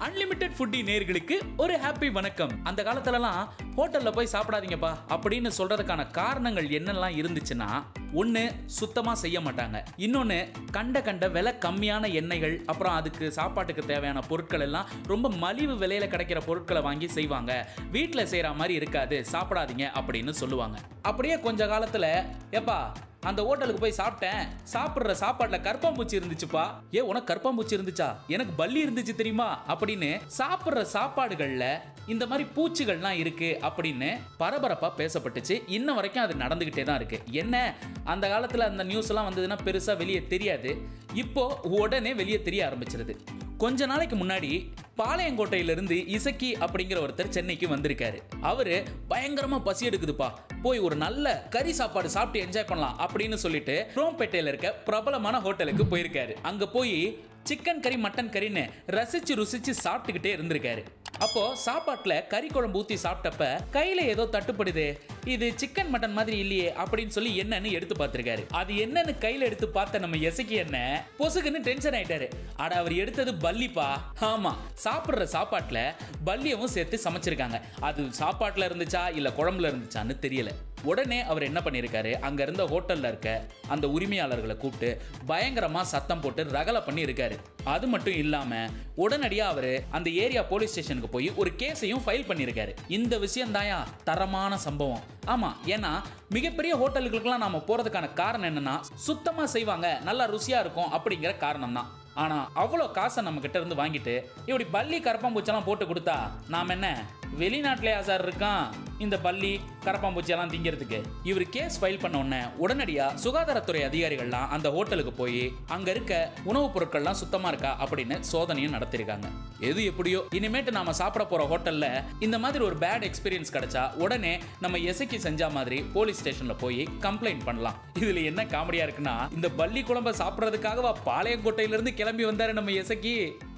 unlimited foodie நேர்களுக்கு ஒரு happy வணக்கம் அந்த காலத்துலலாம் ஹோட்டல்ல போய் சாப்பிடாதீங்கப்பா அப்படின்னு சொல்றதுக்கான காரணங்கள் என்னெல்லாம் இருந்துச்சுன்னா ஒன்று சுத்தமாக செய்ய மாட்டாங்க இன்னொன்று கண்ட கண்ட விலை கம்மியான எண்ணெய்கள் அப்புறம் அதுக்கு சாப்பாட்டுக்கு தேவையான பொருட்கள் எல்லாம் ரொம்ப மலிவு விலையில கிடைக்கிற பொருட்களை வாங்கி செய்வாங்க வீட்டில் செய்கிற மாதிரி இருக்காது சாப்பிடாதீங்க அப்படின்னு சொல்லுவாங்க அப்படியே கொஞ்ச காலத்தில் ஏப்பா அந்த ஹோட்டலுக்கு போய் சாப்பிட்டேன் சாப்பிட்ற சாப்பாட்டில் கற்பாம்பூச்சி இருந்துச்சுப்பா ஏ உனக்கு கற்பாம்பூச்சி இருந்துச்சா எனக்கு பல்லி இருந்துச்சு தெரியுமா அப்படின்னு சாப்பிட்ற சாப்பாடுகளில் இந்த மாதிரி பூச்சிகள்லாம் இருக்கு அப்படின்னு பரபரப்பா பேசப்பட்டுச்சு இன்ன வரைக்கும் அது நடந்துகிட்டே தான் இருக்கு என்ன அந்த காலத்துல அந்த நியூஸ் எல்லாம் வந்ததுன்னா பெருசா வெளியே தெரியாது இப்போ உடனே வெளியே தெரிய ஆரம்பிச்சிருது கொஞ்ச நாளைக்கு முன்னாடி பாளையங்கோட்டையிலிருந்து இசக்கி அப்படிங்கிற ஒருத்தர் சென்னைக்கு வந்திருக்காரு அவரு பயங்கரமா பசி எடுக்குதுப்பா போய் ஒரு நல்ல கறி சாப்பாடு சாப்பிட்டு என்ஜாய் பண்ணலாம் அப்படின்னு சொல்லிட்டு குரோம்பேட்டையில இருக்க பிரபலமான ஹோட்டலுக்கு போயிருக்காரு அங்க போய் சிக்கன் கறி மட்டன் கறின்னு ரசிச்சு ருசிச்சு சாப்பிட்டுக்கிட்டே இருந்திருக்காரு அப்போ சாப்பாட்டுல கறி குழம்பு ஊத்தி சாப்பிட்டப்ப கையில ஏதோ தட்டுப்படுது இது சிக்கன் மட்டன் மாதிரி இல்லையே அப்படின்னு சொல்லி என்னன்னு எடுத்து பார்த்திருக்காரு அது என்னன்னு கையில எடுத்து பார்த்த நம்ம எசக்கி என்ன பொசுக்குன்னு டென்ஷன் ஆயிட்டாரு அட அவர் எடுத்தது பல்லிப்பா ஆமா சாப்பிடுற சாப்பாட்டுல பல்லியவும் சேர்த்து சமைச்சிருக்காங்க அது சாப்பாட்டுல இருந்துச்சா இல்ல குழம்புல இருந்துச்சான்னு தெரியல உடனே அவர் என்ன பண்ணியிருக்காரு அங்க இருந்த ஹோட்டல்ல இருக்க அந்த உரிமையாளர்களை கூப்பிட்டு பயங்கரமா சத்தம் போட்டு ரகலை பண்ணி இருக்காரு அது மட்டும் இல்லாம உடனடியா அவரு அந்த ஏரியா போலீஸ் ஸ்டேஷனுக்கு போய் ஒரு கேஸையும் ஃபைல் பண்ணியிருக்காரு இந்த விஷயம் தாயா தரமான சம்பவம் ஆமா ஏன்னா மிகப்பெரிய ஹோட்டல்களுக்கெல்லாம் நாம போறதுக்கான காரணம் என்னன்னா சுத்தமா செய்வாங்க நல்லா ருசியா இருக்கும் அப்படிங்கிற காரணம் தான் ஆனா அவ்வளோ காசை நம்ம கிட்ட இருந்து வாங்கிட்டு இப்படி பல்லி கரப்பாம்பூச்செல்லாம் போட்டு கொடுத்தா நாம் என்ன வெளிநாட்டிலே சார் இருக்கான் இந்த பல்லி கரப்பாம்பூச்சியெல்லாம் திங்கிறதுக்கு இவர் கேஸ் ஃபைல் பண்ண உடனே உடனடியா சுகாதாரத்துறை அதிகாரிகள்லாம் அந்த ஹோட்டலுக்கு போய் அங்க இருக்க உணவுப் பொருட்கள்லாம் சுத்தமா இருக்கா அப்படின்னு சோதனையும் நடத்திருக்காங்க எது எப்படியோ இனிமேட்டு நாம சாப்பிட போற ஹோட்டல்ல இந்த மாதிரி ஒரு பேட் எக்ஸ்பீரியன்ஸ் கிடைச்சா உடனே நம்ம எசக்கி செஞ்ச மாதிரி போலீஸ் ஸ்டேஷன்ல போய் கம்ப்ளைண்ட் பண்ணலாம் இதுல என்ன காமெடியா இருக்குன்னா இந்த பள்ளி குழம்ப சாப்பிட்றதுக்காகவா பாளையங்கோட்டையில இருந்து கிளம்பி வந்தாரு நம்ம எசக்கி